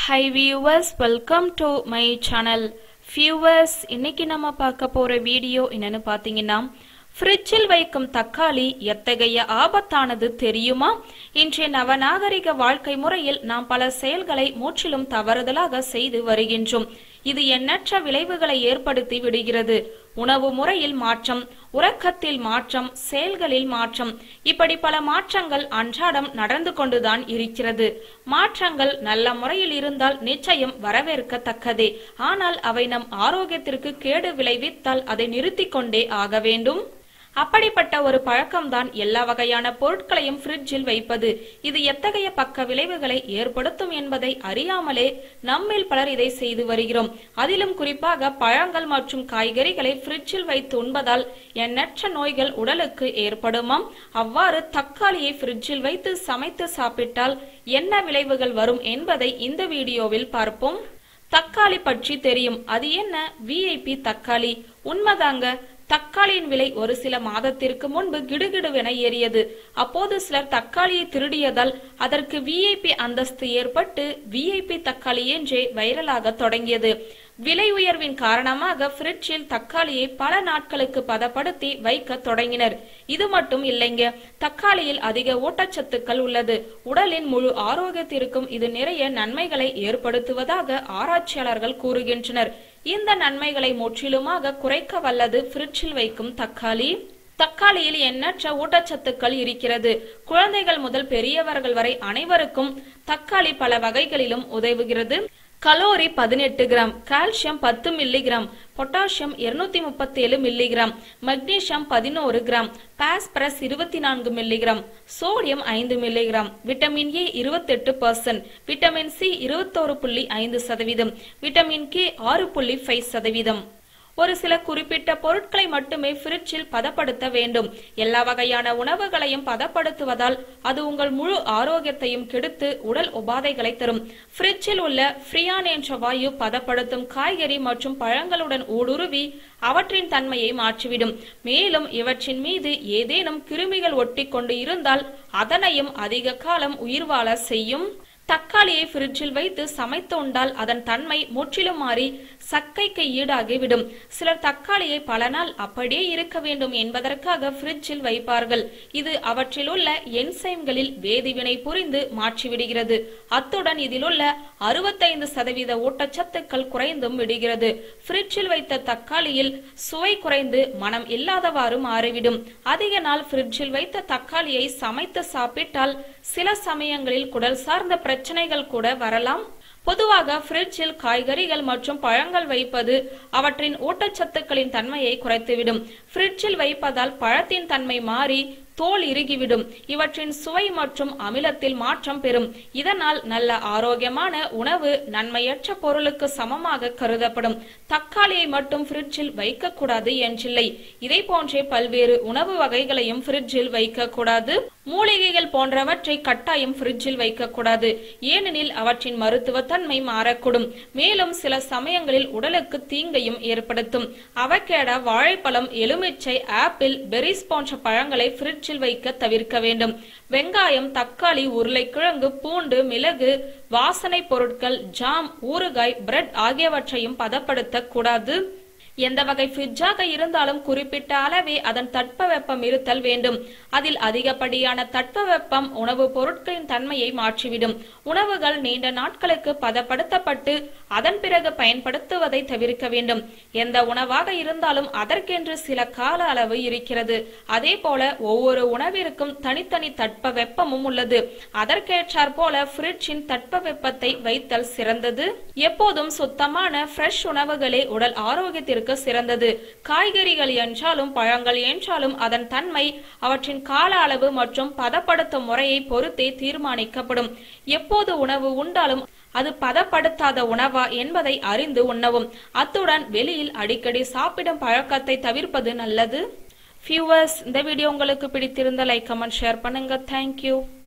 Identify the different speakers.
Speaker 1: high viewers welcome to my channel viewers இன்னைக்கு நம்ம பார்க்க போற வீடியோ என்னன்னு பார்த்தீங்கன்னா ஃப்ரிட்ஜில் வைக்கும் தக்காளி எத்தகைய ஆபத்தானது தெரியுமா இன்றைய நவநாகரிக வாழ்க்கை முறையில் நாம் பல செயல்களை முற்றிலும் தவறுதலாக செய்து வருகின்றோம் இது எண்ணற்ற விளைவுகளை ஏற்படுத்தி விடுகிறது உணவு முறையில் மாற்றம் உறக்கத்தில் மாற்றம் செயல்களில் மாற்றம் இப்படி பல மாற்றங்கள் அன்றாடம் நடந்து கொண்டுதான் இருக்கிறது மாற்றங்கள் நல்ல முறையில் இருந்தால் நிச்சயம் வரவேற்கத்தக்கதே ஆனால் அவை நம் ஆரோக்கியத்திற்கு கேடு விளைவித்தால் அதை நிறுத்திக் கொண்டே ஆக வேண்டும் அப்படிப்பட்ட ஒரு பழக்கம்தான் எல்லா வகையான பொருட்களையும் ஃப்ரிட்ஜில் வைப்பது இது எத்தகைய பக்க விளைவுகளை ஏற்படுத்தும் என்பதை அறியாமலே நம்மில் பலர் இதை செய்து வருகிறோம் அதிலும் குறிப்பாக பழங்கள் மற்றும் காய்கறிகளை ஃப்ரிட்ஜில் வைத்து உண்பதால் எண்ணற்ற நோய்கள் உடலுக்கு ஏற்படுமாம் அவ்வாறு தக்காளியை ஃப்ரிட்ஜில் வைத்து சமைத்து சாப்பிட்டால் என்ன விளைவுகள் வரும் என்பதை இந்த வீடியோவில் பார்ப்போம் தக்காளி பற்றி தெரியும் அது என்ன விஐபி தக்காளி உண்மைதாங்க தக்காளியின் விலை ஒரு சில மாதத்திற்கு முன்பு கிடுகிடுவென ஏறியது அப்போது சிலர் தக்காளியை திருடியதால் அதற்கு விஐபி அந்தஸ்து ஏற்பட்டு விஐபி தக்காளி என்றே வைரலாக தொடங்கியது விலை உயர்வின் காரணமாக ஃப்ரிட்ஜில் தக்காளியை பல நாட்களுக்கு பதப்படுத்தி வைக்க தொடங்கினர் இது மட்டும் இல்லைங்க தக்காளியில் அதிக ஊட்டச்சத்துக்கள் உள்ளது உடலின் முழு ஆரோக்கியத்திற்கும் இது நிறைய நன்மைகளை ஏற்படுத்துவதாக ஆராய்ச்சியாளர்கள் கூறுகின்றனர் இந்த நன்மைகளை முற்றிலுமாக குறைக்க வல்லது ஃப்ரிட்ஜில் வைக்கும் தக்காளி தக்காளியில் எண்ணற்ற ஊட்டச்சத்துக்கள் இருக்கிறது குழந்தைகள் முதல் பெரியவர்கள் வரை அனைவருக்கும் தக்காளி பல வகைகளிலும் உதவுகிறது கலோரி பதினெட்டு கிராம் கால்சியம் பத்து மில்லிகிராம் பொட்டாசியம் இருநூத்தி முப்பத்தி ஏழு மில்லிகிராம் மக்னீசியம் பதினோரு கிராம் பாஸ்பரஸ் இருபத்தி நான்கு மில்லிகிராம் சோடியம் ஐந்து மில்லிகிராம் விட்டமின் ஏ இருபத்தெட்டு பர்சன்ட் விட்டமின் சி இருபத்தோரு புள்ளி ஐந்து சதவீதம் விட்டமின் கே ஆறு புள்ளி ஃபைவ் சதவீதம் ஒரு சில குறிப்பிட்ட பொருட்களை மட்டுமே ஃப்ரிட்ஜில் பதப்படுத்த வேண்டும் எல்லா வகையான உணவுகளையும் பதப்படுத்துவதால் அது உங்கள் முழு ஆரோக்கியத்தையும் கெடுத்து உடல் உபாதைகளை தரும் ஃப்ரிட்ஜில் உள்ள ஃப்ரியான் என்ற வாயு பதப்படுத்தும் காய்கறி மற்றும் பழங்களுடன் ஊடுருவி அவற்றின் தன்மையை மாற்றிவிடும் மேலும் இவற்றின் மீது ஏதேனும் கிருமிகள் ஒட்டி கொண்டு இருந்தால் அதனையும் அதிக காலம் உயிர் வாழ செய்யும் தக்காளியை ஃப்ரிட்ஜில் வைத்து சமைத்து உண்டால் அதன் தன்மை முற்றிலும் மாறி சக்கைக்கு ஈடாகிவிடும் சிலர் தக்காளியை பல நாள் அப்படியே இருக்க வேண்டும் என்பதற்காக ஃப்ரிட்ஜில் வைப்பார்கள் இது அவற்றில் உள்ள என்சைம்களில் வேதிவினை புரிந்து மாற்றிவிடுகிறது அத்துடன் இதில் உள்ள அறுபத்தைந்து சதவீத ஊட்டச்சத்துக்கள் குறைந்தும் விடுகிறது ஃப்ரிட்ஜில் வைத்த தக்காளியில் சுவை குறைந்து மனம் இல்லாதவாறு மாறிவிடும் அதிக நாள் ஃப்ரிட்ஜில் வைத்த தக்காளியை சமைத்து சாப்பிட்டால் சில சமயங்களில் குடல் சார்ந்த பிரச்சனைகள் கூட வரலாம் பொதுவாக ஃப்ரிட்ஜில் காய்கறிகள் மற்றும் பழங்கள் வைப்பது அவற்றின் ஊட்டச்சத்துக்களின் தன்மையை குறைத்துவிடும் ஃப்ரிட்ஜில் வைப்பதால் பழத்தின் தன்மை மாறி தோல் இறுகிவிடும் இவற்றின் சுவை மற்றும் அமிலத்தில் மாற்றம் பெறும் இதனால் நல்ல ஆரோக்கியமான உணவு நன்மையற்ற பொருளுக்கு சமமாக கருதப்படும் தக்காளியை மட்டும் ஃப்ரிட்ஜில் வைக்கக்கூடாது என்றில்லை இதை போன்றே பல்வேறு உணவு வகைகளையும் ஃப்ரிட்ஜில் வைக்கக்கூடாது மூலிகைகள் போன்றவற்றை கட்டாயம் ஃப்ரிட்ஜில் வைக்கக்கூடாது ஏனெனில் அவற்றின் மருத்துவ தன்மை மாறக்கூடும் மேலும் சில சமயங்களில் உடலுக்கு தீங்கையும் ஏற்படுத்தும் அவகேடா வாழைப்பழம் எலுமிச்சை ஆப்பிள் பெரிஸ் போன்ற பழங்களை ஃப்ரிட்ஜில் வைக்க தவிர்க்க வேண்டும் வெங்காயம் தக்காளி உருளைக்கிழங்கு பூண்டு மிளகு வாசனை பொருட்கள் ஜாம் ஊறுகாய் பிரெட் ஆகியவற்றையும் பதப்படுத்த கூடாது எந்த வகை ஃப்ரிட்ஜாக இருந்தாலும் குறிப்பிட்ட அளவே அதன் தட்பவெப்பம் இருத்தல் வேண்டும் அதில் அதிகப்படியான தட்பவெப்பம் உணவுப் பொருட்களின் தன்மையை மாற்றிவிடும் உணவுகள் நீண்ட நாட்களுக்கு பதப்படுத்தப்பட்டு அதன் பிறகு பயன்படுத்துவதை தவிர்க்க வேண்டும் எந்த உணவாக இருந்தாலும் அதற்கென்று சில கால அளவு இருக்கிறது அதே போல ஒவ்வொரு உணவிற்கும் தனித்தனி தட்ப வெப்பமும் உள்ளது அதற்கேற்றாற் போல ஃப்ரிட்ஜின் தட்ப வெப்பத்தை வைத்தல் சிறந்தது எப்போதும் சுத்தமான ஃப்ரெஷ் உணவுகளே உடல் ஆரோக்கியத்திற்கு சிறந்தது காய்கறிகள் என்றாலும் பழங்கள் என்றாலும் அதன் தன்மை அவற்றின் கால அளவு மற்றும் பதப்படுத்தும் முறையை பொறுத்தே தீர்மானிக்கப்படும் எப்போது உணவு உண்டாலும் அது பதப்படுத்தாத உணவா என்பதை அறிந்து உண்ணவும் அத்துடன் வெளியில் அடிக்கடி சாப்பிடும் பழக்கத்தை தவிர்ப்பது நல்லது வியூவர்ஸ் இந்த வீடியோ உங்களுக்கு பிடித்திருந்த லைக் கமெண்ட் ஷேர் பண்ணுங்க தேங்க்யூ